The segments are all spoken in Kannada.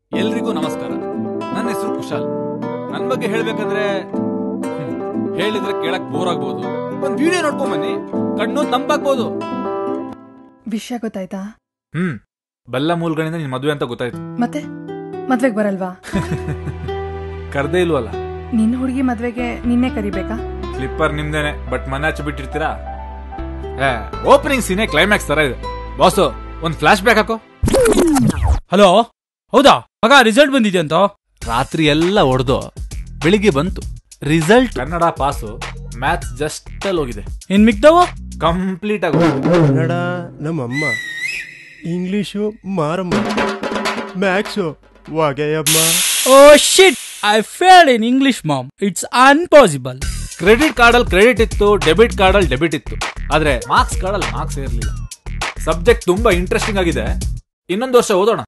ಎಲ್ರಿಗೂ ನಮಸ್ಕಾರ ನನ್ನ ಹೆಸರು ಕುಶಾಲ್ ನನ್ ಬಗ್ಗೆ ಹೇಳ್ಬೇಕಂದ್ರೆ ಹ್ಮ್, ಹೇಳಿದ್ರೆ ಕೇಳಕ್ ಬೋರ್ ಆಗ್ಬೋದು ಒಂದ್ ವಿಡಿಯೋ ನೋಡ್ಕೊಂಡ್ ಬನ್ನಿ ಕಣ್ಣು ತಂಪಾಗ್ಬೋದು ವಿಷಯ ಗೊತ್ತಾಯ್ತಾ ಹ್ಮ್ ಬೆಲ್ಲ ಮೂಲಗಳಿಂದ ನಿನ್ ಮದ್ವೆ ಅಂತ ಗೊತ್ತಾಯ್ತು ಮತ್ತೆ ಮದ್ವೆಗ್ ಬರಲ್ವಾ ಕರ್ದೇ ಇಲ್ವಲ್ಲ ನಿನ್ನ ಹುಡುಗಿ ಮದ್ವೆಗೆ ನಿನ್ನೆ ಕರಿಬೇಕಾ ಸ್ಲಿಪ್ಪರ್ ನಿಮ್ದೇನೆ ಬಟ್ ಮನೆ ಹಚ್ಚಿ ಬಿಟ್ಟಿರ್ತೀರಾ ಓಪನಿಂಗ್ ಸೀನೆ ಕ್ಲೈಮ್ಯಾಕ್ಸ್ ತರ ಇದೆ ಬಾಸು ಒಂದ್ ಫ್ಲಾಶ್ ಬ್ಯಾಕ್ ಹಾಕೋ ಹಲೋ ಹೌದಾ ಮಗ ರಿಸಲ್ಟ್ ಬಂದಿದೆ ಅಂತ ರಾತ್ರಿ ಎಲ್ಲ ಹೊಡೆದು ಬೆಳಿಗ್ಗೆ ಬಂತು result Kannada pass maths just ಅಲ್ಲಿ ಹೋಗಿದೆ ಇನ್ ಮಿಕ್ದವ ಕಂಪ್ಲೀಟ್ ಆಗಿ ಹೋಗಿದೆ ಕನ್ನಡ ನಮ್ಮಮ್ಮ ಇಂಗ್ಲೀಷು ಮಾರಮ್ಮ ಮ್ಯಾಕ್ಸು ವಾಗೆಯಮ್ಮ oh shit I failed in English mom it's unpossible credit card ಅಲ್ಲಿ ಕ್ರೆಡಿಟ್ ಇತ್ತು ಡೆಬಿಟ್ ಕಾರ್ಡ್ ಅಲ್ಲಿ ಡೆಬಿಟ್ ಇತ್ತು ಆದ್ರೆ ಮಾರ್ಕ್ಸ್ ಕಾರ್ಡ್ ಅಲ್ಲಿ ಮಾರ್ಕ್ಸ್ ಇರಲಿಲ್ಲ ಸಬ್ಜೆಕ್ಟ್ ತುಂಬಾ ಇಂಟ್ರೆಸ್ಟಿಂಗ್ ಆಗಿದೆ ಇನ್ನೊಂದು ವರ್ಷ ಓದೋಣ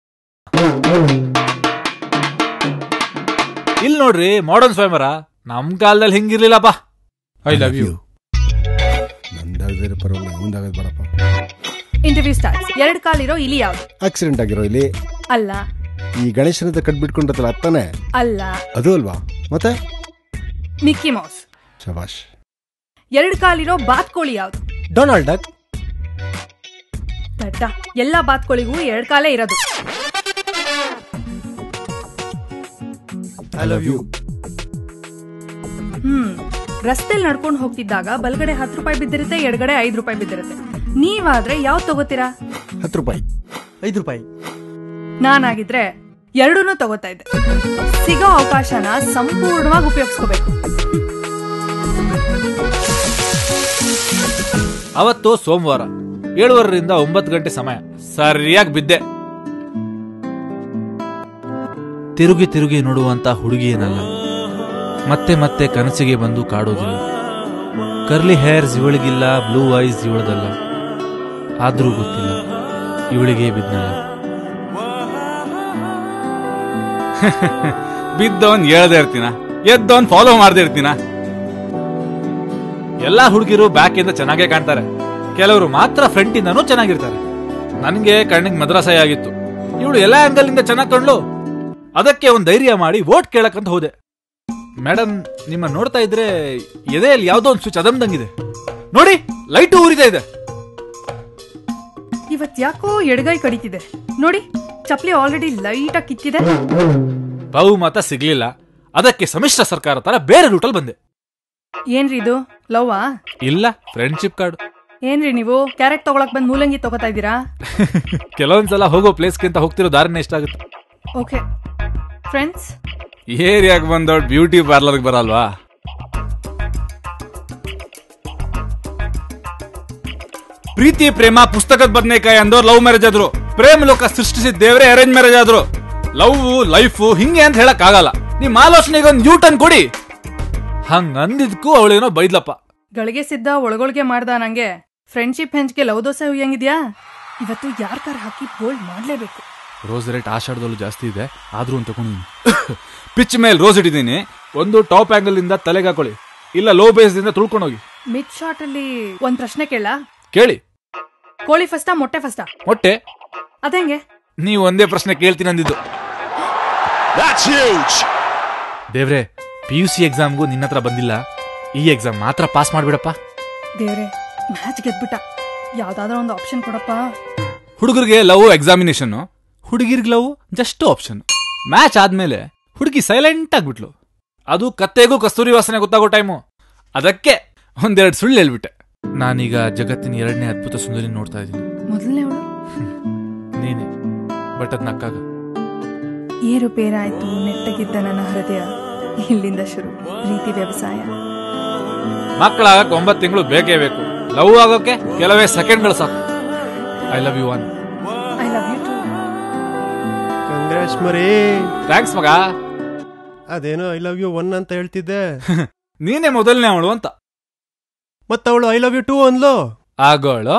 ಇಲ್ಲಿ ನೋಡ್ರಿ ಮಾಡರ್ನ್ ಸ್ವಯಂವರ ನಮ್ ಕಾಲದಲ್ಲಿ ಹಿಂಗಿರ್ಲಿಲ್ಲಪ್ಪ ಐ ಲವ್ ಯು ನಂದಾಗದೇ ಪರವಾಗಿಲ್ಲ ಮುಂದಾಗದ್ ಬೇಡಪ್ಪ ಇಂಟರ್ವ್ಯೂ ಸ್ಟಾರ್ಟ್ ಎರಡ್ ಕಾಲಿರೋ ಇಲಿ ಯಾವ್ದು ಆಕ್ಸಿಡೆಂಟ್ ಆಗಿರೋ ಇಲ್ಲಿ ಅಲ್ಲ ಈ ಗಣೇಶನ ಹತ್ರ ಕಟ್ಬಿಟ್ಕೊಂಡ್ರತ್ತಲ್ಲ ಅತ್ತಾನೆ ಅಲ್ಲ ಅದು ಅಲ್ವಾ ಮತ್ತೆ ಮಿಕ್ಕಿ ಮೌಸ್ ಶಬಾಷ್ ಎರಡ್ ಕಾಲಿರೋ ಬಾತ್ಕೋಳಿ ಯಾವ್ದು ಡೊನಾಲ್ಡ್ ಡಕ್ ದಡ್ಡ ಎಲ್ಲಾ ಬಾತ್ಕೋಳಿಗೂ ಎರಡ್ ಕಾಲೇ ಇರೋದು ಐ ಲವ್ ಯು ಹ್ಮ್ ರಸ್ತೆಲ್ ನಡ್ಕೊಂಡು ಹೋಗ್ತಿದ್ದಾಗ ಬಲ್ಗಡೆ ಹತ್ತು ರೂಪಾಯಿ ಬಿದ್ದಿರುತ್ತೆ ಎಡಗಡೆ ಐದ್ ರೂಪಾಯಿ ಬಿದ್ದಿರುತ್ತೆ ನೀವಾದ್ರೆ ಯಾವ್ ತಗೋತೀರಾ ಹತ್ತು ರೂಪಾಯಿ ಐದು ರೂಪಾಯಿ ನಾನಾಗಿದ್ರೆ ಎರಡೂನು ತಗೋತಾ ಇದ್ದೆ ಸಿಗೋ ಅವಕಾಶನ ಸಂಪೂರ್ಣವಾಗಿ ಉಪಯೋಗಿಸ್ಕೋಬೇಕು ಅವತ್ತು ಸೋಮವಾರ ಏಳುವರೆಯಿಂದ ಒಂಬತ್ತು ಗಂಟೆ ಸಮಯ ಸರಿಯಾಗಿ ಬಿದ್ದೆ ತಿರುಗಿ ತಿರುಗಿ ನೋಡುವಂತ ಹುಡುಗಿ ಏನಲ್ಲ ಮತ್ತೆ ಮತ್ತೆ ಕನಸಿಗೆ ಬಂದು ಕಾಡೋದಿಲ್ಲ ಕರ್ಲಿ ಹೇರ್ಸ್ ಇವಳಿಗಿಲ್ಲ ಬ್ಲೂ ಐಸ್ ಇವಳದಲ್ಲ ಆದ್ರೂ ಗೊತ್ತಿಲ್ಲ ಇವಳಿಗೆ ಬಿದ್ನಲ್ಲ ಬಿದ್ದವನ್ ಹೇಳ್ದೆ ಇರ್ತೀನ ಎದ್ದವನ್ ಫಾಲೋ ಮಾಡ್ದೆ ಇರ್ತೀನ ಎಲ್ಲಾ ಹುಡುಗಿರು ಬ್ಯಾಕ್ ಇಂದ ಚೆನ್ನಾಗೇ ಕಾಣ್ತಾರೆ ಕೆಲವರು ಮಾತ್ರ ಫ್ರಂಟ್ ಇಂದನೂ ಚೆನ್ನಾಗಿರ್ತಾರೆ ನನ್ಗೆ ಕಣ್ಣಿಗೆ ಮದ್ರಾಸಾಯ ಆಗಿತ್ತು ಇವಳು ಎಲ್ಲಾ ಆಂಗಲ್ ಇಂದ ಚೆನ್ನಾಗ್ ಕಂಡ್ಲು ಅದಕ್ಕೆ ಒಂದ್ ಧೈರ್ಯ ಮಾಡಿ ವೋಟ್ ಕೇಳಕ್ಕಂತ ಹೋದೆ ಮೇಡಮ್ ನಿಮ್ಮ ನೋಡ್ತಾ ಇದ್ರೆ ಎದೆಯಲ್ಲಿ ಯಾವ್ದೋ ಒಂದು ಸ್ವಿಚ್ ಅದಮ್ದಂಗಿದೆ ನೋಡಿ ಲೈಟ್ ಊರಿದೆ ಇದೆ ಇವತ್ ಯಾಕೋ ಎಡಗೈ ಕಡಿತಿದೆ ನೋಡಿ ಚಪ್ಲಿ ಆಲ್ರೆಡಿ ಲೈಟ್ ಆಗಿ ಕಿತ್ತಿದೆ ಬಹುಮತ ಸಿಗ್ಲಿಲ್ಲ ಅದಕ್ಕೆ ಸಮ್ಮಿಶ್ರ ಸರ್ಕಾರ ತರ ಬೇರೆ ರೂಟಲ್ ಬಂದೆ ಏನ್ರಿ ಇದು ಲವ್ವಾ ಇಲ್ಲ ಫ್ರೆಂಡ್ಶಿಪ್ ಕಾರ್ಡ್ ಏನ್ರಿ ನೀವು ಕ್ಯಾರೆಟ್ ತಗೊಳಕ್ ಬಂದ್ ಮೂಲಂಗಿ ತಗೋತಾ ಇದ್ದೀರಾ ಕೆಲವೊಂದ್ಸಲ ಹೋಗೋ ಪ್ಲೇಸ್ಗಿಂತ ಹೋಗ್ತಿರೋ ದಾರಿನೇ ಇಷ್ಟ ಆಗುತ್ತೆ ಓಕೆ ಫ್ರೆಂಡ್ಸ್ ಏರಿಯಾಗ ಬಂದವ್ರು ಬ್ಯೂಟಿ ಪಾರ್ಲರ್ಗೆ ಬರಲ್ವಾ ಪ್ರೀತಿ ಪ್ರೇಮ ಪುಸ್ತಕದ ಬದನೇಕಾಯಿ ಅಂದವ್ರು ಲವ್ ಮ್ಯಾರೇಜ್ ಆದ್ರು ಪ್ರೇಮ ಲೋಕ ಸೃಷ್ಟಿಸಿದ ದೇವರೇ ಅರೇಂಜ್ ಮ್ಯಾರೇಜ್ ಆದ್ರು ಲವ್ ಲೈಫ್ ಹಿಂಗೆ ಅಂತ ಹೇಳಕ್ ಆಗಲ್ಲ ನಿಮ್ ಆಲೋಚನೆಗೆ ಒಂದು ನ್ಯೂಟನ್ ಕೊಡಿ ಹಂಗ ಅಂದಿದ್ಕು ಅವಳೇನೋ ಬೈದ್ಲಪ್ಪ ಗಳಿಗೆ ಸಿದ್ದ ಒಳಗೊಳಗೆ ಮಾಡ್ದ ನಂಗೆ ಫ್ರೆಂಡ್ಶಿಪ್ ಹೆಂಚ್ಗೆ ಲವ್ ದೋಸೆ ಹುಯ್ಯಂಗಿದ್ಯಾ ಇವತ್ತು ಯಾರ್ ಕಾರ್ ಹಾಕಿ ಬೋಲ್ಡ್ ಮಾಡ್ಲೇಬೇಕು ರೋಸ್ ರೇಟ್ ಆಷಾಢದಲ್ಲೂ ಜಾಸ್ತಿ ಇದೆ ಆದ್ರೂ ಅಂತ ತಗೊಂಡಿದ್ದೀನಿ ಪಿಚ್ ಮೇಲೆ ರೋಸ್ ಇಟ್ಟಿದ್ದೀನಿ ಒಂದು ಟಾಪ್ ಆಂಗಲ್ ಇಂದ ತಲೆಗೆ ಹಾಕೊಳ್ಳಿ ಇಲ್ಲ ಲೋ ಬೇಸ್ ಇಂದ ತುಳ್ಕೊಂಡೋಗಿ ಮಿಡ್ ಶಾರ್ಟ್ ಅಲ್ಲಿ ಒಂದ್ ಪ್ರಶ್ನೆ ಕೇಳ ಕೇಳಿ ಕೋಳಿ ಫಸ್ಟಾ ಮೊಟ್ಟೆ ಫಸ್ಟಾ ಮೊಟ್ಟೆ ಅದಂಗೆ ನೀವು ಒಂದೇ ಪ್ರಶ್ನೆ ಕೇಳ್ತೀನಿ ಅಂದಿದ್ದು ದೇವ್ರೆ ಪಿ ಯು ಸಿ ಎಕ್ಸಾಮ್ಗೂ ನಿನ್ನ ಹತ್ರ ಬಂದಿಲ್ಲ ಈ ಎಕ್ಸಾಮ್ ಮಾತ್ರ ಪಾಸ್ ಮಾಡ್ಬಿಡಪ್ಪ ದೇವ್ರೆ ಮ್ಯಾಚ್ ಗೆದ್ಬಿಟ್ಟ ಯಾವ್ದಾದ್ರೂ ಒಂದು ಆಪ್ಷನ್ ಕೊಡಪ್ಪ ಹುಡುಗರಿಗೆ ಲವ್ ಎಕ್ಸಾಮಿನೇಷನ್ ಹುಡುಗಿರ್ಗೆ ಲವ್ ಜಸ್ಟ್ ಆಪ್ಷನ್ ಮ್ಯಾಚ್ ಆದ್ಮೇಲೆ ಹುಡುಗಿ ಸೈಲೆಂಟ್ ಆಗ್ಬಿಟ್ಲು ಅದು ಕತ್ತೆಗೂ ಕಸ್ತೂರಿ ವಾಸನೆ ಗೊತ್ತಾಗೋ ಟೈಮು ಅದಕ್ಕೆ ಒಂದೆರಡು ಸುಳ್ಳು ಹೇಳ್ಬಿಟ್ಟೆ ನಾನೀಗ ಜಗತ್ತಿನ ಎರಡನೇ ಅದ್ಭುತ ಸುಂದರಿ ನೋಡ್ತಾ ಇದ್ದೀನಿ ಮೊದಲನೇ ಅವಳು ನೀನೆ ಬಟ್ ಅದ್ ನಕ್ಕಾಗ ಏರುಪೇರಾಯ್ತು ನೆಟ್ಟಗಿದ್ದ ನನ್ನ ಹೃದಯ ಇಲ್ಲಿಂದ ಶುರು ಪ್ರೀತಿ ವ್ಯವಸಾಯ ಮಕ್ಕಳಾಗಕ್ಕೆ ಒಂಬತ್ತು ತಿಂಗಳು ಬೇಕೇ ಬೇಕು ಲವ್ ಆಗೋಕೆ ಕೆಲವೇ ಸೆಕೆಂಡ್ಗಳು ಸಾಕು I love you one I love you two congrats ಮರಿ ಥ್ಯಾಂಕ್ಸ್ ಮಗ ಅದೇನೋ ಐ ಲವ್ ಯು ಒನ್ ಅಂತ ಹೇಳ್ತಿದ್ದೆ ನೀನೇ ಮೊದಲನೇ ಅವಳು ಅಂತ ಮತ್ತವಳು ಐ ಲವ್ ಯು ಟೂ ಅನ್ಲೋ ಆಗೋಳು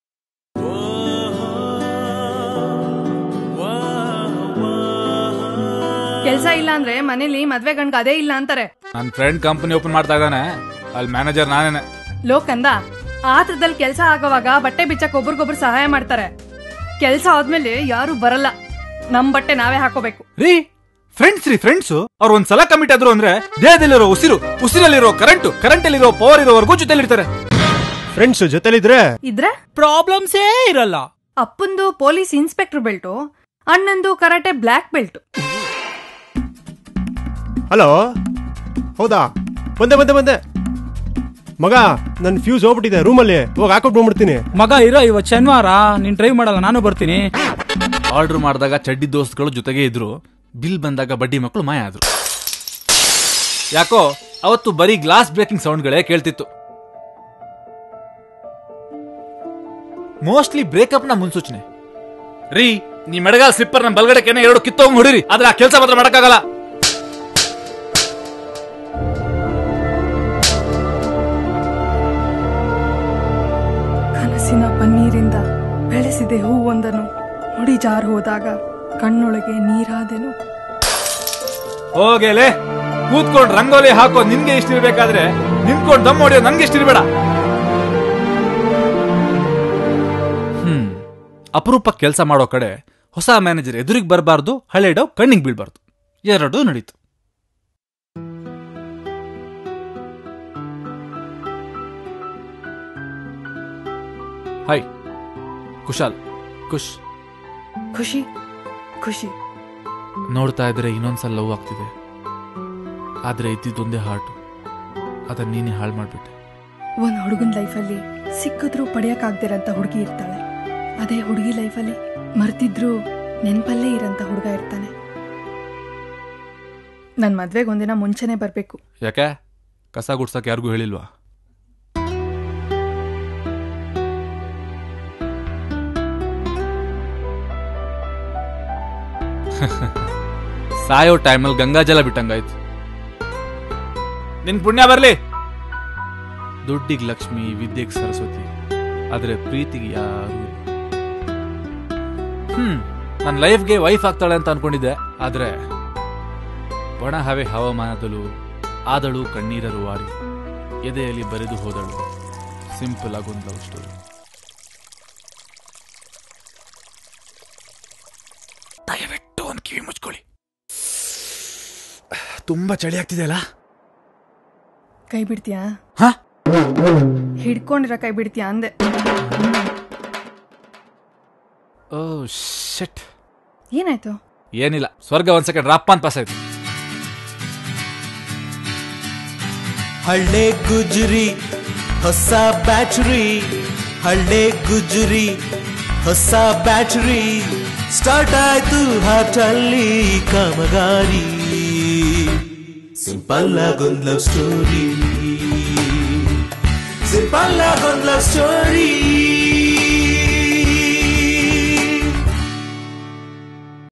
ಕೆಲ್ಸ ಇಲ್ಲ ಅಂದ್ರೆ ಮನೇಲಿ ಮದ್ವೆ ಗಂಡ್ಗ ಅದೇ ಇಲ್ಲ ಅಂತಾರೆ ನನ್ನ ಫ್ರೆಂಡ್ ಕಂಪನಿ ಓಪನ್ ಮಾಡ್ತಾ ಇದ್ದಾನೆ ಅಲ್ಲಿ ಮ್ಯಾನೇಜರ್ ನಾನೇನೆ ಲೋಕಂದ ಆತ್ರದಲ್ಲಿ ಕೆಲ್ಸ ಆಗೋವಾಗ ಬಟ್ಟೆ ಬಿಚ್ಚಕ್ ಒಬ್ರಿಗೊಬ್ರು ಸಹಾಯ ಮಾಡ್ತಾರೆ ಕೆಲ್ಸ ಆದ್ಮೇಲೆ ಯಾರು ಬರಲ್ಲ ನಮ್ ಬಟ್ಟೆ ನಾವೇ ಹಾಕೋಬೇಕು ರೀ ಫ್ರೆಂಡ್ಸ್ ರೀ ಫ್ರೆಂಡ್ಸ್ ಅವ್ರು ಒಂದ್ ಸಲ ಕಮಿಟ್ ಆದ್ರು ಅಂದ್ರೆ ದೇಹದಲ್ಲಿರೋ ಉಸಿರು ಉಸಿರಲ್ಲಿರೋ ಕರೆಂಟ್ ಕರೆಂಟ್ ಅಲ್ಲಿರೋ ಪವರ್ ಇರೋವರೆಗೂ ಜೊತೆಲಿರ್ತಾರೆ ಫ್ರೆಂಡ್ಸ್ ಜೊತೆಲಿದ್ರೆ ಇದ್ರೆ ಪ್ರಾಬ್ಲಮ್ಸೇ ಇರಲ್ಲ ಅಪ್ಪಂದು ಪೊಲೀಸ್ ಇನ್ಸ್ಪೆಕ್ಟರ್ ಬೆಲ್ಟು ಅಣ್ಣಂದು ಕರಾಟೆ ಬ್ಲ್ಯಾಕ್ ಬೆಲ್ಟ್ ಹಲೋ ಹೌದಾ ಬಂದೆ ಬಂದೆ ಬಂದೆ ಮಗ ನನ್ನ ಫ್ಯೂಸ್ ಹೋಗ್ಬಿಟ್ಟಿದೆ ರೂಮಲ್ಲಿ ಹೋಗಿ ಹಾಕೊಟ್ ಬಂದ್ಬಿಡ್ತೀನಿ ಮಗ ಇರೋ ಇವತ್ ಶನಿವಾರ ನೀನ್ ಡ್ರೈವ್ ಮಾಡಲ್ಲ ನಾನು ಬರ್ತೀನಿ ಆರ್ಡರ್ ಮಾಡಿದಾಗ ಚಡ್ಡಿ ದೋಸ್ತಗಳು ಜೊತೆಗೆ ಇದ್ರು ಬಿಲ್ ಬಂದಾಗ ಬಡ್ಡಿ ಮಕ್ಕಳು ಮಾಯ ಆದ್ರು ಯಾಕೋ ಅವತ್ತು ಬರೀ ಗ್ಲಾಸ್ ಬ್ರೇಕಿಂಗ್ ಸೌಂಡ್ಗಳೇ ಕೇಳ್ತಿತ್ತು ಮೋಸ್ಟ್ಲಿ ಬ್ರೇಕಪ್ ನ ಮುನ್ಸೂಚನೆ ರೀ ನೀ ಮೆಡಗಾಲ್ ಸ್ಲಿಪ್ಪರ್ ನ ಬಲ್ಗಡೆಕೆನೆ ಎರಡು ಕಿತ್ತೋಂಗ್ ಹೊಡಿರಿ ಆದ್ರೆ ಆ ಕೆಲಸ ಮಾತ್ರ ಮಾಡಕ್ಕಾಗಲ್ಲ ಕನಸಿನ ಪನ್ನೀರಿಂದ ಬೆಳೆಸಿದೆ ಹೂವೊಂದನು ನುಡಿ ಜಾರು ಹೋದಾಗ ಕಣ್ಣೊಳಗೆ ನೀರಾದೆನು ಹೋಗೇಲೆ ಕೂತ್ಕೊಂಡು ರಂಗೋಲಿ ಹಾಕೋ ನಿನ್ಗೆ ಇಷ್ಟ ಇರ್ಬೇಕಾದ್ರೆ ನಿಂತ್ಕೊಂಡು ದಮ್ ಹೊಡಿಯೋ ನನ್ಗೆ ಇಷ್ಟ ಇರ್ಬೇಡ ಹ್ಮ್ ಅಪರೂಪ ಕೆಲಸ ಮಾಡೋ ಕಡೆ ಹೊಸ ಮ್ಯಾನೇಜರ್ ಎದುರಿಗೆ ಬರಬಾರ್ದು ಹಳೆ ಡವ್ ಕಣ್ಣಿಗೆ ಬೀಳ್ಬಾರ್ದು ಎರಡೂ ನಡೀತು ಹಾಯ್ ಕುಶಾಲ್ ಖುಷ್ ಖುಷಿ ಖುಷಿ ನೋಡ್ತಾ ಇದ್ರೆ ಇನ್ನೊಂದ್ಸಲ ಲವ್ ಆಗ್ತಿದೆ ಆದ್ರೆ ಇದ್ದಿದ್ದೊಂದೇ ಹಾರ್ಟ್ ಅದನ್ನ ನೀನೇ ಹಾಳು ಮಾಡ್ಬಿಟ್ಟೆ ಒಂದ್ ಹುಡುಗನ ಲೈಫಲ್ಲಿ ಸಿಕ್ಕಿದ್ರು ಪಡೆಯಕ್ಕಾಗ್ದಿರಂತ ಹುಡುಗಿ ಇರ್ತಾಳೆ ಅದೇ ಹುಡುಗಿ ಲೈಫಲ್ಲಿ ಮರ್ತಿದ್ರು ನೆನ್ಪಲ್ಲೇ ಇರಂತ ಹುಡುಗ ಇರ್ತಾನೆ ನನ್ ಮದ್ವೆಗೆ ಒಂದಿನ ಮುಂಚೆನೆ ಬರ್ಬೇಕು ಯಾಕೆ ಕಸ ಗುಡ್ಸಕ್ ಯಾರಿಗೂ ಹೇಳಿಲ್ವಾ ಸಾಯೋ ಟೈಮಲ್ಲಿ ಗಂಗಾಜಲ ಬಿಟ್ಟಂಗಾಯ್ತು ನಿನ್ ಪುಣ್ಯ ಬರ್ಲಿ ದುಡ್ಡಿಗೆ ಲಕ್ಷ್ಮಿ ವಿದ್ಯೆಗೆ ಸರಸ್ವತಿ ಆದ್ರೆ ಪ್ರೀತಿಗೆ ಯಾರು ಇಲ್ಲ. ಹ್ಮ್ ನನ್ನ ಲೈಫ್ಗೆ ವೈಫ್ ಆಗ್ತಾಳೆ ಅಂತ ಅನ್ಕೊಂಡಿದ್ದೆ ಆದ್ರೆ ಒಣ ಹವೆ ಹವಾಮಾನದಲ್ಲೂ ಆದಳು ಕಣ್ಣೀರರು ವಾರಿ ಎದೆಯಲ್ಲಿ ಬರೆದು ಹೋದಳು ಸಿಂಪಲ್ ಆಗೊಂದು ಲವ್ ಸ್ಟೋರಿ ದಯವಿಟ್ಟು ಒಂದು ಕಿವಿ ಮುಚ್ಕೊಳ್ಳಿ ತುಂಬಾ ಚಳಿ ಆಗ್ತಿದೆ ಅಲ್ಲ ಕೈ ಬಿಡ್ತೀಯಾ ಹಾ ಹಿಡ್ಕೊಂಡಿರ ಕೈ ಬಿಡ್ತೀಯಾ ಅಂದೆ ಓ ಶೆಟ್ ಏನಾಯ್ತು ಏನಿಲ್ಲ ಸ್ವರ್ಗ ಒಂದ್ ಸೆಕೆಂಡ್ ರಪ್ಪ ಅಂತ ಪಾಸ್ ಆಯ್ತು ಹಳ್ಳೆ ಗುಜರಿ ಹೊಸ ಬ್ಯಾಟರಿ ಹಳ್ಳೆ ಗುಜರಿ ಹೊಸ ಬ್ಯಾಟರಿ ಸ್ಟಾರ್ಟ್ ಆಯ್ತು ಹಾಟಲ್ಲಿ ಕಾಮಗಾರಿ ಸಿಂಪಲ್ ಆಗೊಂದ್ ಲವ್ ಸ್ಟೋರಿ ಸಿಂಪಲ್ ಆಗೊಂದ್ ಲವ್ ಸ್ಟೋರಿ